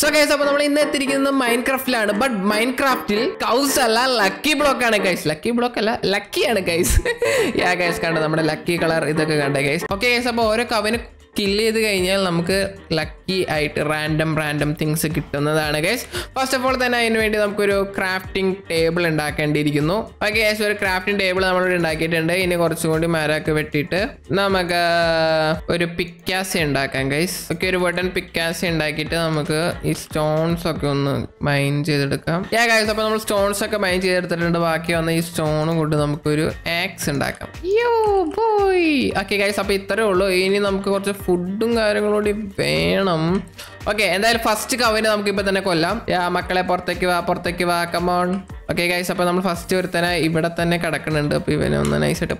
So guys അപ്പൊ നമ്മൾ ഇന്ന് എത്തിയിരിക്കുന്നത് മൈൻഡ് ക്രാഫ്റ്റിലാണ് ബട്ട് മൈൻഡ് ക്രാഫ്റ്റിൽ കൗസ് അല്ല ലക്കി ബ്ലോക്ക് ആണ് ഗൈസ് ലക്കി ബ്ലോക്ക് അല്ല ലക്കി ആണ് ഗൈസ് യാ ഗൈസ് കണ്ട നമ്മുടെ ലക്കി കളർ ഇതൊക്കെ കണ്ടേ ഗൈസ് ഓക്കെ ഗൈസ് അപ്പോൾ ഓരോ കവന് കില്ല് ചെയ്ത് കഴിഞ്ഞാൽ നമുക്ക് ലക്കി ആയിട്ട് റാൻഡം റാൻഡം തിങ്സ് കിട്ടുന്നതാണ് ഗൈസ് ഫസ്റ്റ് ഓഫ് ഓൾ തന്നെ അതിന് വേണ്ടി നമുക്കൊരു ക്രാഫ്റ്റിംഗ് ടേബിൾ ഉണ്ടാക്കേണ്ടിയിരിക്കുന്നു ഓക്കെ ഗൈസ് ഒരു ക്രാഫ്റ്റിംഗ് ടേബിൾ നമ്മളിവിടെ ഉണ്ടാക്കിയിട്ടുണ്ട് ഇനി കുറച്ചും കൂടി മരമൊക്കെ വെട്ടിയിട്ട് നമുക്ക് ഒരു പിക്കാസി ഉണ്ടാക്കാം ഗൈസ് ഓക്കെ ഒരു വട്ടൻ പിക്കാസി ഉണ്ടാക്കിയിട്ട് നമുക്ക് ഈ സ്റ്റോൺസ് ഒക്കെ ഒന്ന് മൈൻ ചെയ്തെടുക്കാം യാ ഗൈസ് അപ്പോൾ നമ്മൾ സ്റ്റോൺസ് ഒക്കെ മൈൻ ചെയ്തെടുത്തിട്ടുണ്ട് ബാക്കി വന്ന ഈ സ്റ്റോണും കൊണ്ട് നമുക്കൊരു ആക്സ് ഉണ്ടാക്കാം യോ ബോയ് ഓക്കെ ഗൈസ് അപ്പോൾ ഇത്രേ ഉള്ളൂ ഇനി നമുക്ക് കുറച്ച് ഫുഡും കാര്യങ്ങളും കൂടി വേണം ഓക്കെ എന്തായാലും ഫസ്റ്റ് കവന് നമുക്ക് ഇപ്പൊ തന്നെ കൊല്ലാം യാ മക്കളെ പുറത്തേക്ക് വാ പുറത്തേക്ക് വാ കമോൺ ഓക്കെ ഗൈസ് അപ്പോൾ നമ്മൾ ഫസ്റ്റ് ഒരുത്തനെ ഇവിടെ തന്നെ കിടക്കുന്നുണ്ട് അപ്പോൾ ഇവനെ ഒന്ന് നൈസായിട്ട്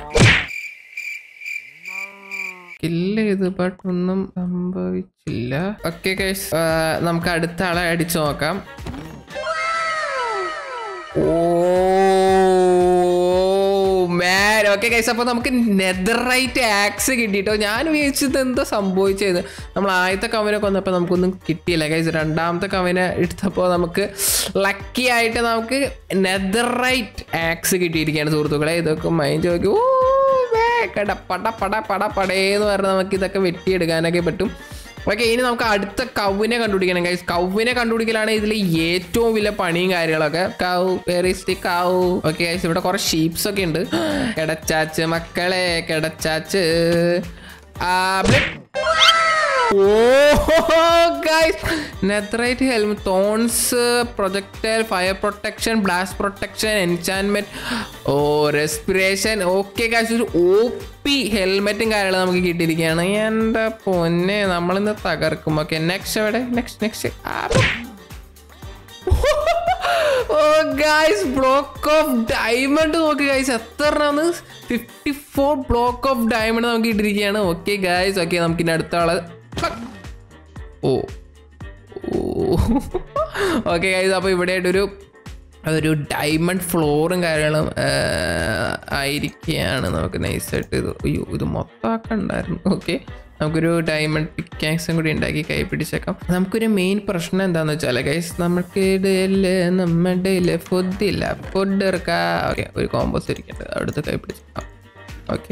കില്ല് ചെയ്ത് ബട്ട് ഒന്നും സംഭവിച്ചില്ല ഓക്കെ ഗൈസ് നമുക്ക് അടുത്ത ആളെ അടിച്ചു നോക്കാം ഓ മാൻ ഓക്കെ ഗൈസ് അപ്പോൾ നമുക്ക് നെതറൈറ്റ് ആക്സ് കിട്ടിയിട്ടോ ഞാൻ വിചാരിച്ചത് എന്താ സംഭവിച്ചത് നമ്മൾ ആദ്യത്തെ കവനെ കൊന്നപ്പോൾ നമുക്കൊന്നും കിട്ടിയില്ല ഗൈസ് രണ്ടാമത്തെ കവനെ എടുത്തപ്പോൾ നമുക്ക് ലക്കി ആയിട്ട് നമുക്ക് നെതറൈറ്റ് ആക്സ് കിട്ടിയിരിക്കുകയാണ് സുഹൃത്തുക്കളെ ഇതൊക്കെ മൈൻഡ് നോക്കി ഓ വേ, കട പട പട പട പടേന്ന് പറഞ്ഞാൽ നമുക്ക് ഇതൊക്കെ വെട്ടിയെടുക്കാനൊക്കെ പറ്റും ഓക്കെ ഇനി നമുക്ക് അടുത്ത കൗവിനെ കണ്ടുപിടിക്കണം ഗൈസ് കൗവിനെ കണ്ടുപിടിക്കലാണ് ഇതിൽ ഏറ്റവും വലിയ പണിയും കാര്യങ്ങളൊക്കെ കൗ വെറിസ്റ്റി കൗ ഓക്കെ ഗൈസ് ഇവിടെ കുറെ ഷീപ്സ് ഒക്കെ ഉണ്ട് കിടച്ചാച്ച് മക്കളെ കിടച്ചാച്ച് ആ, ബ്ലിപ്പ്. Oh guys netherite helmet thorns projectile fire protection blast protection enchantment oh respiration okay guys ഒരു ഒ പി ഹെൽമെറ്റും കാര്യങ്ങളും നമുക്ക് കിട്ടിയിരിക്കുകയാണ് എൻ്റെ പൊന്നെ നമ്മളിന്ന് തകർക്കും ഓക്കെ നെക്സ്റ്റ് എവിടെ next next oh guys block of diamond നോക്ക് ഗൈസ് എത്ര എണ്ണാണ് fifty four block of diamond നമുക്ക് ഇട്ടിരിക്കുകയാണ് ഓക്കെ ഗൈസ് ഓക്കെ നമുക്ക് ഇനി അടുത്ത ആള് ഓ ഓക്കെ ഗൈസ് അപ്പോൾ ഇവിടെ ആയിട്ടൊരു ഒരു ഡയമണ്ട് ഫ്ലോറും കാര്യങ്ങളും ആ, ആയിരിക്കുകയാണ് നമുക്ക് നൈസായിട്ട് ഇത് അയ്യോ ഇത് മൊത്തമാക്കണ്ടായിരുന്നു ഓക്കെ നമുക്കൊരു ഡയമണ്ട് പിക്കാക്സും കൂടി ഉണ്ടാക്കി കൈ പിടിച്ചേക്കാം നമുക്കൊരു മെയിൻ പ്രശ്നം എന്താണെന്ന് വെച്ചാൽ ഗൈസ് നമുക്ക് ഇടയില് നമ്മുടെ ഫുഡില്ല ഫുഡ് ഇറക്കാം ഓക്കെ ഒരു കോമ്പോസ് ഇരിക്കട്ടെ അവിടുത്തെ കൈ പിടിച്ചേക്കാം ഓക്കെ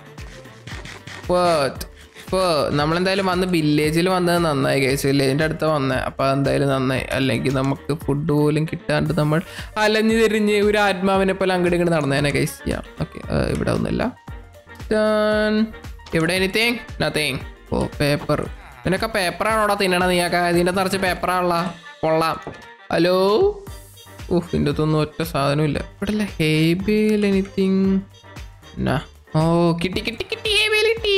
ഇപ്പോൾ നമ്മളെന്തായാലും വന്ന് വില്ലേജിൽ വന്നത് നന്നായി കഴിച്ചു വില്ലേജിൻ്റെ അടുത്ത് വന്നേ അപ്പോൾ അതെന്തായാലും നന്നായി അല്ലെങ്കിൽ നമുക്ക് ഫുഡ് പോലും കിട്ടാണ്ട് നമ്മൾ അലഞ്ഞു തിരിഞ്ഞ് ഒരു ആത്മാവിനെ പോലെ അങ്ങോട്ട് ഇങ്ങോട്ട് നടന്നേനെ കഴിച്ച് ചെയ്യാം ഓക്കെ ഇവിടെ ഒന്നുമില്ല Done. ഇവിടെ എനിത്തിങ് നത്തിങ് ഓ പേപ്പർ നിനക്ക് പേപ്പറാണോടാ തിന്നണ നീയൊക്കെ ഇതിൻ്റെ നിറച്ച് പേപ്പറാണല്ല കൊള്ളാം ഹലോ ഓഹ് ഇതിൻ്റെ അകത്തൊന്നും ഒറ്റ സാധനമില്ല ഇവിടെ അല്ല ഹേബിൽ എനിത്തിങ് നാ ഓ കിട്ടി കിട്ടി കിട്ടി ഹേബിൽ കിട്ടി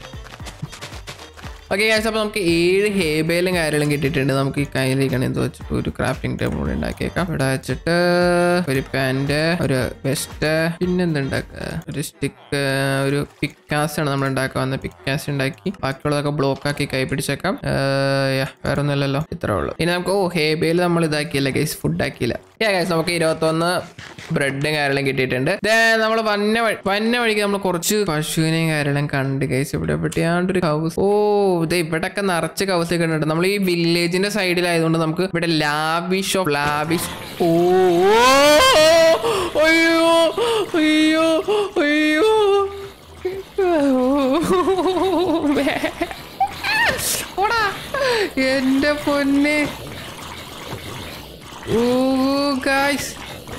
ഓക്കെ ഗൈസ് അപ്പോൾ നമുക്ക് ഏഴ് ഹേബേലും കാര്യങ്ങളും കിട്ടിയിട്ടുണ്ട് നമുക്ക് ഈ കയ്യിലേക്കാണ് എന്തോ വെച്ചിട്ട് ഒരു ക്രാഫ്റ്റിംഗ് ടേബിൾ കൂടി ഉണ്ടാക്കിയേക്കാം ഇവിടെ വെച്ചിട്ട് ഒരു പാൻറ് ഒരു വെസ്റ്റ് പിന്നെന്ത് ഉണ്ടാക്കുക ഒരു സ്റ്റിക്ക് ഒരു പിക്കാസ് ആണ് നമ്മൾ ഉണ്ടാക്കാൻ വന്ന പിക്കാസ് ഉണ്ടാക്കി ബാക്കിയുള്ളതൊക്കെ ബ്ലോക്ക് ആക്കി കൈ പിടിച്ചേക്കാം ഏഹ്, yeah, വേറെ ഒന്നുമില്ലല്ലോ ഇത്രേ ഉള്ളൂ ഇനി നമുക്ക് ഓ ഹേബേൽ നമ്മൾ ഇതാക്കിയില്ല ഗൈസ് ഫുഡ് ആക്കിയില്ല യാ ഗൈസ് നമുക്ക് ഇരുപത്തൊന്ന് ബ്രെഡും കാര്യങ്ങളും കിട്ടിയിട്ടുണ്ട് നമ്മൾ വന്ന വഴി വന്ന വഴിക്ക് നമ്മൾ കുറച്ച് പശുവിനെയും കാര്യങ്ങളും കണ്ട് ഗൈസ് ഇവിടെ എവിടെയാണ്ടൊരു ഹൗസ് ഓ ഇത് ഇവിടെയൊക്കെ നിറച്ച് ഹൗസ് ഒക്കെ ഉണ്ട് നമ്മൾ ഈ വില്ലേജിന്റെ സൈഡിലായതുകൊണ്ട് നമുക്ക് ഇവിടെ ലാവിഷ് ഓഫ് ലാവിഷ് ഓ അയ്യോ അയ്യോ അയ്യോ ഓടാ എന്റെ പൊന്നെ ഓ ഗായ്സ്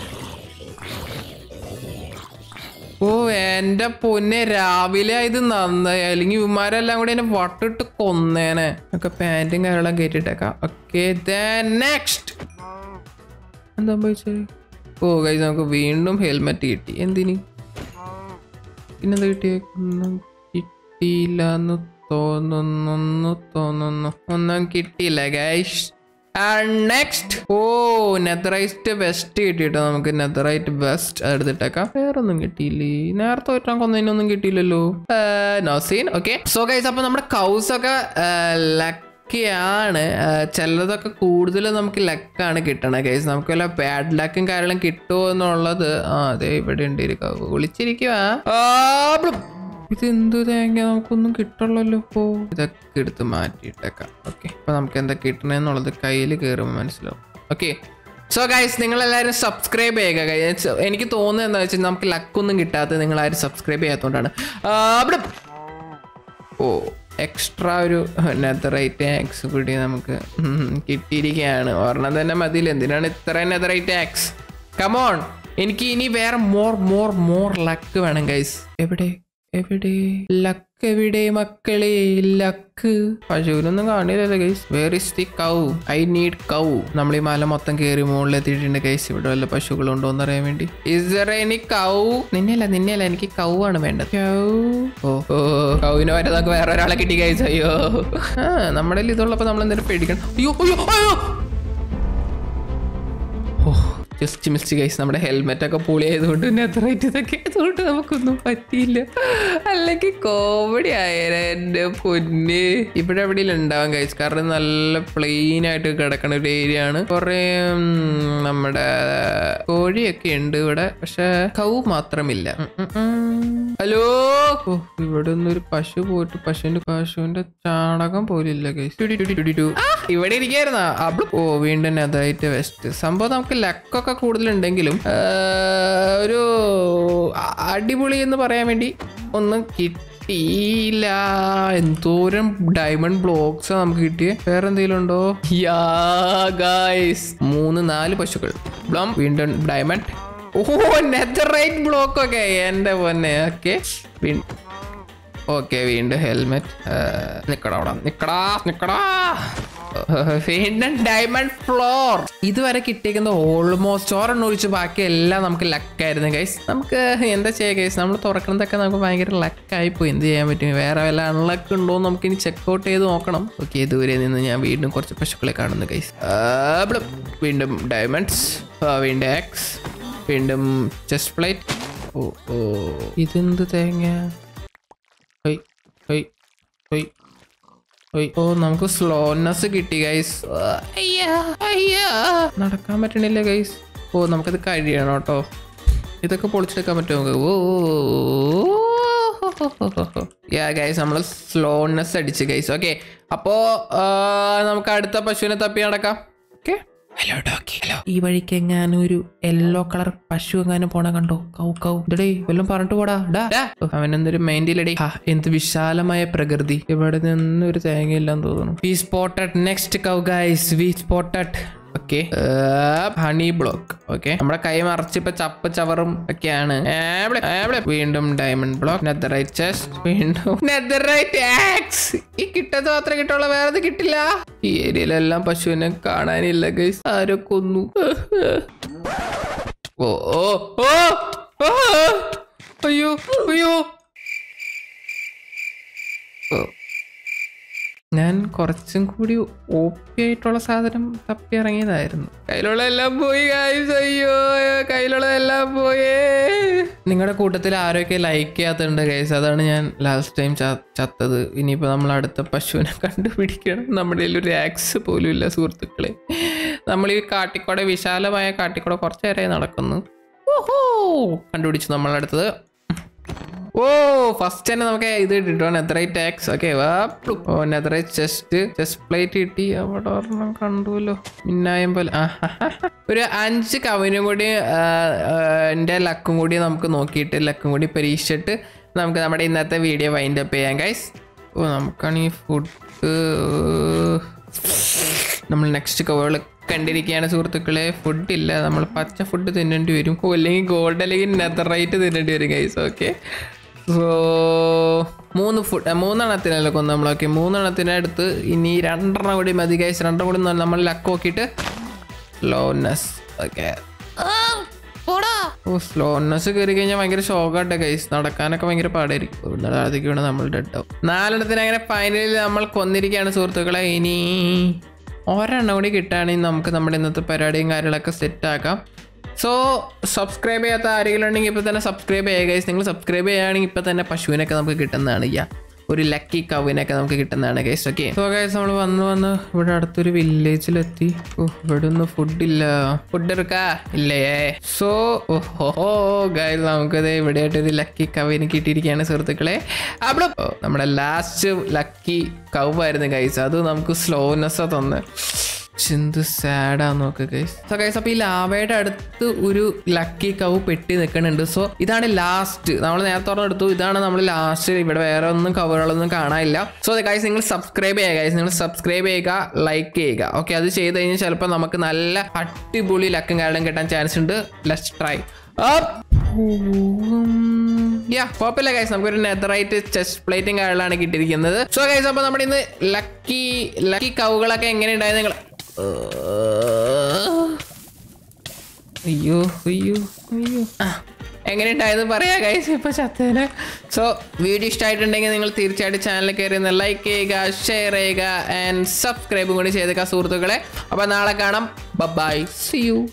ഓ എന്റെ പൊന്നെ രാവിലെ ഇത് നന്നായി അല്ലെങ്കിൽ ഇവന്മാരെല്ലാം കൂടി എന്നെ വട്ടിട്ട് കൊന്നേനെ ഒക്കെ പാൻറ്റും കാര്യങ്ങളും കയറ്റിട്ടേക്കാം ഓക്കെ നെക്സ്റ്റ് എന്താ സംഭവിച്ചത് ഓ ഗൈസ് നമുക്ക് വീണ്ടും ഹെൽമെറ്റ് കിട്ടി എന്തിന് പിന്നെന്താ കിട്ടിയ ഒന്നും കിട്ടിയില്ല എന്ന് തോന്നുന്നു തോന്നുന്നു ഒന്നും കിട്ടിയില്ല guys next oh netherite vest കിട്ടിട്ടോ നമുക്ക് നെതറൈറ്റ് വെസ്റ്റ് എടുത്തിട്ടേക്കാം വേറൊന്നും കിട്ടിയില്ലേ നേരത്തെ ഒറ്റാൻ കൊന്നതിനൊന്നും കിട്ടിയില്ലല്ലോ no scene okay so guys അപ്പൊ നമ്മുടെ കൗസ് ഒക്കെ ലക്കാണ് ചിലതൊക്കെ കൂടുതൽ നമുക്ക് ലക്കാണ് കിട്ടണത് ഗൈസ് നമുക്ക് വല്ല ബാഡ് ലക്കും കാര്യങ്ങളും കിട്ടുമോ എന്നുള്ളത് ആ അതെ ഇവിടെ ഉണ്ട് ഒരു കവ് വിളിച്ചിരിക്കുക ഇത് എന്ത് തേങ്ങ നമുക്കൊന്നും കിട്ടുള്ളല്ലോ ഇപ്പോ ഇതൊക്കെ എടുത്ത് മാറ്റിയിട്ടേക്കാം ഓക്കെ അപ്പൊ നമുക്ക് എന്താ കിട്ടണെന്നുള്ളത് കയ്യിൽ കയറുമ്പോൾ മനസ്സിലാവും ഓക്കെ സോ ഗൈസ് നിങ്ങൾ എല്ലാവരും സബ്സ്ക്രൈബ് ചെയ്യുക guys. എനിക്ക് തോന്നുന്നത് എന്താ വെച്ചാൽ നമുക്ക് ലക്കൊന്നും കിട്ടാത്തത് നിങ്ങൾ ആരും സബ്സ്ക്രൈബ് ചെയ്യാത്തതുകൊണ്ടാണ് ആ, അവിടെ ഓ എക്സ്ട്രാ ഒരു നെതറൈറ്റ് ആക്സ് കൂടി നമുക്ക് ഉം, കിട്ടിയിരിക്കുകയാണ് ഒരെണ്ണം തന്നെ മതിയില്ല എന്തിനാണ് ഇത്ര നെതറൈറ്റ് ആക്സ് കമോൺ എനിക്ക് ഇനി വേറെ മോർ മോർ മോർ ലക്ക് വേണം ഗൈസ് എവിടെ എവിടെ ലക്ക് എവിടെ മക്കളെ ലക്ക് പശുവിനൊന്നും കാണില്ലല്ലോ guys where is the cow I need cow നമ്മൾ ഈ മല മൊത്തം കയറി മുകളിൽ എത്തിയിട്ടുണ്ട് ഗൈസ് ഇവിടെ വല്ല പശുക്കളുണ്ടോ എന്ന് അറിയാൻ വേണ്ടി ഇസ് ദർ എനി കൗ നിന്നെയല്ല നിന്നെയല്ല എനിക്ക് കൗ ആണ് വേണ്ടത് കൗ ഓ ഓ കൗവിന് വരെ നമുക്ക് വേറെ ഒരാളെ കിട്ടി ഗൈസ് അയ്യോ ആ നമ്മുടെ ഇതുള്ളപ്പോ നമ്മൾ എന്തെങ്കിലും പേടിക്കണം അയ്യോ അയ്യോ അയ്യോ ഓ ജസ്റ്റ് മിസ്റ്റ് ഗൈസ് നമ്മുടെ ഹെൽമെറ്റ് ഒക്കെ പൊളിയായതുകൊണ്ട് നെതറൈറ്റ് ഇതൊക്കെ ആയതുകൊണ്ട് നമുക്കൊന്നും പറ്റിയില്ല അല്ലെങ്കിൽ കോമഡി ആയേനെ എൻ്റെ പൊന്ന് ഇവിടെ എവിടെയെങ്കിലും ഉണ്ടാവാൻ ഗൈസ് കാരണം നല്ല പ്ലെയിൻ ആയിട്ട് കിടക്കുന്ന ഒരു ഏരിയ ആണ് കുറേ ഉം, നമ്മുടെ കോഴിയൊക്കെ ഉണ്ട് ഇവിടെ പക്ഷെ കൗ മാത്രമില്ല ഉം, ഉം, ഉം. ഹലോ ഓ ഇവിടെ ഒന്നും ഒരു പശു പോയിട്ട് പശുവിന്റെ പശുവിന്റെ ചാണകം പോലില്ല ഗൈസ് ഇവിടെ ഇരിക്കായിരുന്ന ഓ വീണ്ടും നെതറൈറ്റ് വെസ്റ്റ് സംഭവം നമുക്ക് ലക്കൊക്കെ കൂടുതലുണ്ടെങ്കിലും ആ, ഒരു അ- അടിപൊളി എന്ന് പറയാൻ വേണ്ടി ഒന്നും കിട്ടിയില്ല എന്തോരം ഡയമണ്ട് ബ്ലോക്സ് നമുക്ക് കിട്ടിയേ വേറെ എന്തെങ്കിലും ഉണ്ടോ യാ ഗൈസ് മൂന്ന് നാല് പശുക്കൾ ബ്ലം വീണ്ടും ഡയമണ്ട് ഓ നെതറൈറ്റ് ബ്ലോക്ക് ഒക്കെ എന്റെ പൊന്നെ ഓക്കെ ഓക്കെ വീണ്ടും ഹെൽമെറ്റ് നിക്കടാ അവിടെ നിക്കടാ നിക്കടാ വീണ്ടും ഡയമണ്ട് ഫ്ലോർ ഇതുവരെ കിട്ടിയിരിക്കുന്ന ഓൾമോസ്റ്റ് ഒരെണ്ണം ഒഴിച്ച് ബാക്കി എല്ലാം നമുക്ക് ലക്കായിരുന്നു ഗൈസ് നമുക്ക് എന്താ ചെയ്യുക ഗൈസ് നമ്മൾ തുറക്കുന്നതൊക്കെ നമുക്ക് ഭയങ്കര ലക്കായി പോയി എന്ത് ചെയ്യാൻ പറ്റും വേറെ വല്ല അൺലക്ക് ഉണ്ടോ എന്ന് നമുക്ക് ഇനി ചെക്കൗട്ട് ചെയ്ത് നോക്കണം ഓക്കെ ദൂരെ നിന്ന് ഞാൻ വീണ്ടും കുറച്ച് പശുക്കളെ കാണുന്നു ഗൈസ് വീണ്ടും ഡയമണ്ട്സ് വീണ്ടും എക്സ് വീണ്ടും ചെസ്റ്റ് പ്ലേറ്റ് ഓ ഓ ഇതെന്ത് തേങ്ങ ഹൊയ് ഹൊയ് ഹൊയ് ഹൊയ് ഓ നമുക്ക് സ്ലോനെസ് കിട്ടി ഗൈസ് അയ്യാ അയ്യാ നടക്കാൻ പറ്റണില്ല ഗൈസ് ഓ നമുക്കത് കഴിയണം കേട്ടോ ഇതൊക്കെ പൊളിച്ചെടുക്കാൻ പറ്റുമോ നമുക്ക് ഓ യാ ഗൈസ് നമ്മൾ സ്ലോനെസ് അടിച്ച് ഗൈസ് ഓക്കെ അപ്പോ ആ, നമുക്ക് അടുത്ത പശുവിനെ തപ്പി നടക്കാം ഓക്കെ ഹലോ ഡോക്കി ഹലോ ഈ വഴിക്ക് എങ്ങാനും ഒരു യെല്ലോ കളർ പശു എങ്ങാനും പോണ കണ്ടോ കൗ കൗ ഇടേ വല്ലതും പറഞ്ഞിട്ട് പോടാ ഡാ ഡാ. ഓ, അവനെന്തൊരു മൈൻഡിലടി ഹാ എന്ത് വിശാലമായ പ്രകൃതി ഇവിടെ നിന്ന് ഒരു തേങ്ങയില്ലെന്ന് തോന്നുന്നു we spotted next cow guys we spotted okay honey block okay നമ്മുടെ കൈ മറച്ച് ഇപ്പൊ ചപ്പ് ചവറും ഒക്കെയാണ് ഏബ്ലെ, ഏബ്ലെ. വീണ്ടും ഡയമണ്ട് ബ്ലോക്ക് നെതറൈറ്റ് ചെസ്റ്റ് വീണ്ടും നെതറൈറ്റ് ആക്സ് ഈ കിട്ടത് മാത്രമേ കിട്ടുള്ളൂ വേറെ കിട്ടില്ല ഈ ഏരിയയിലെല്ലാം പശുവിനെ കാണാനില്ല ഗൈസ് ആരോ കൊന്നു ഓ ഓ ഓ ആ! അയ്യോ അയ്യോ ഓ ഞാൻ കുറച്ചും കൂടി ഓപ്പി ആയിട്ടുള്ള സാധനം തപ്പി ഇറങ്ങിയതായിരുന്നു കയ്യിലുള്ള എല്ലാം പോയി ഗായ്സ് അയ്യോ കയ്യിലുള്ള എല്ലാം പോയേ നിങ്ങളുടെ കൂട്ടത്തിൽ ആരൊക്കെ ലൈക്ക് ചെയ്യാത്തുണ്ട് ഗൈസ് അതാണ് ഞാൻ ലാസ്റ്റ് ടൈം ചത്തത് ഇനിയിപ്പോൾ നമ്മൾ അടുത്ത പശുവിനെ കണ്ടുപിടിക്കണം നമ്മുടെ കയ്യിൽ ഒരു ആക്സ് പോലും ഇല്ല സുഹൃത്തുക്കളെ നമ്മൾ ഈ കാട്ടിക്കൂടെ വിശാലമായ കാട്ടിക്കൂടെ കുറച്ച് നേരമായി നടക്കുന്നു ഓഹോ കണ്ടുപിടിച്ചു നമ്മളടുത്തത് ഓ ഫസ്റ്റ് തന്നെ നമുക്ക് ഇത് കിട്ടോ netherite axe okay oh netherite chest chest plate കിട്ടി അവിടെ ഒരെണ്ണം കണ്ടുല്ലോ മിന്നായം പോലെ ആ, ഹ, ഹ, ഹ. ഒരു അഞ്ച് കവിനും കൂടി ആ, ആ, എൻ്റെ ലക്കും കൂടി നമുക്ക് നോക്കിയിട്ട് ലക്കും കൂടി പരീക്ഷിച്ചിട്ട് നമുക്ക് നമ്മുടെ ഇന്നത്തെ വീഡിയോ വൈൻഡ് അപ്പ് ചെയ്യാം ഗൈസ് ഓ നമുക്കാണെങ്കിൽ ഫുഡ് നമ്മൾ നെക്സ്റ്റ് കവറുകൾ കണ്ടിരിക്കുകയാണ് സുഹൃത്തുക്കളെ ഫുഡ് ഇല്ല നമ്മൾ പച്ച ഫുഡ് തിന്നേണ്ടി വരും ഓ അല്ലെങ്കിൽ ഗോൾഡ് അല്ലെങ്കിൽ നെതറൈറ്റ് തിന്നേണ്ടി വരും ഗൈസ് ഓക്കെ സോ മൂന്ന് ഫുഡ് മൂന്നെണ്ണത്തിനല്ലേ കൊന്നു നമ്മൾ ഓക്കെ മൂന്നെണ്ണത്തിനടുത്ത് ഇനി രണ്ടെണ്ണം കൂടി മതി ഗൈസ് രണ്ടെണ്ണം കൂടി നമ്മൾ ലക്ക് നോക്കിയിട്ട് സ്ലോനെസ് ഓക്കെ ഓ സ്ലോനെസ് കയറി കഴിഞ്ഞാൽ ഭയങ്കര ഷോക്കാട്ടെ ഗൈസ് നടക്കാനൊക്കെ ഭയങ്കര പാടായിരിക്കും ഇവിടുന്ന് താഴത്തേക്ക് വീണ് നമ്മൾ ഡെഡ് ആവും നാലെണ്ണത്തിന് അങ്ങനെ ഫൈനലിൽ നമ്മൾ കൊന്നിരിക്കുകയാണ് സുഹൃത്തുക്കളെ ഇനി ഒരെണ്ണം കൂടി കിട്ടുകയാണെങ്കിൽ നമുക്ക് നമ്മുടെ ഇന്നത്തെ പരിപാടിയും കാര്യങ്ങളൊക്കെ സെറ്റ് ആക്കാം സോ സബ്സ്ക്രൈബ് ചെയ്യാത്ത ആരെങ്കിലും ഉണ്ടെങ്കിൽ ഇപ്പോൾ തന്നെ സബ്സ്ക്രൈബ് ചെയ്യുക ഗൈസ് നിങ്ങൾ സബ്സ്ക്രൈബ് ചെയ്യുകയാണെങ്കിൽ ഇപ്പോൾ തന്നെ പശുവിനൊക്കെ നമുക്ക് കിട്ടുന്നതാണ് യാ ഒരു ലക്കി കവിനൊക്കെ നമുക്ക് കിട്ടുന്നതാണ് ഗൈസ് ഓക്കെ സോ ഗൈസ് നമ്മൾ വന്ന് വന്ന് ഇവിടെ അടുത്തൊരു വില്ലേജിലെത്തി ഓ ഇവിടെ ഒന്നും ഫുഡില്ല ഫുഡ് എടുക്കാ ഇല്ലേ സോ ഓ ഗൈസ് നമുക്കത് ഇവിടെയായിട്ട് ഒരു ലക്കി കവിന് കിട്ടിയിരിക്കുകയാണ് സുഹൃത്തുക്കളെ അവിടെ ഓ, നമ്മുടെ ലാസ്റ്റ് ലക്കി കവായിരുന്നു ഗൈസ് അത് നമുക്ക് സ്ലോനെസ് തന്ന് എന്ത് സാഡാ നോക്ക് ഗൈസ് സോ ഗൈസ് അപ്പോൾ ഈ ലാവയുടെ അടുത്ത് ഒരു ലക്കി കവ് പെട്ടി നിൽക്കുന്നുണ്ട് സോ ഇതാണ് ലാസ്റ്റ് നമ്മൾ നേരത്തെ തുറന്നെടുത്തു ഇതാണ് നമ്മൾ ലാസ്റ്റ് ഇവിടെ വേറെ ഒന്നും കവറുകളൊന്നും കാണാനില്ല സോ ഗൈസ് നിങ്ങൾ സബ്സ്ക്രൈബ് ചെയ്യുക ഗൈസ് നിങ്ങൾ സബ്സ്ക്രൈബ് ചെയ്യുക ലൈക്ക് ചെയ്യുക ഓക്കെ അത് ചെയ്ത് കഴിഞ്ഞാൽ ചിലപ്പോൾ നമുക്ക് നല്ല അടിപൊളി ലക്കും കാർഡും കിട്ടാൻ ചാൻസ് ഉണ്ട് ലെറ്റ്സ് ട്രൈ യാ കുഴപ്പമില്ല ഗൈസ് നമുക്കൊരു നെതറൈറ്റ് ചെസ്റ്റ് പ്ലേറ്റും കാര്യങ്ങളാണ് കിട്ടിയിരിക്കുന്നത് സോ ഗൈസ് അപ്പോൾ നമ്മുടെ ഇന്ന് ലക്കി ലക്കി കവുകളൊക്കെ എങ്ങനെ ഉണ്ടായത് നിങ്ങൾ അയ്യോ അയ്യോ അയ്യോ ആ എങ്ങനെ ഉണ്ടായത് പറയാ ഗൈസ് ഇപ്പൊ ചത്തേനെ സോ വീഡിയോ ഇഷ്ടമായിട്ടുണ്ടെങ്കിൽ നിങ്ങൾ തീർച്ചയായിട്ടും ചാനൽ കയറി ഒന്ന് ലൈക്ക് ചെയ്യുക ഷെയർ ചെയ്യുക ആൻഡ് സബ്സ്ക്രൈബും കൂടി ചെയ്തേക്കാം സുഹൃത്തുക്കളെ അപ്പോൾ നാളെ കാണാം ബൈ സി യു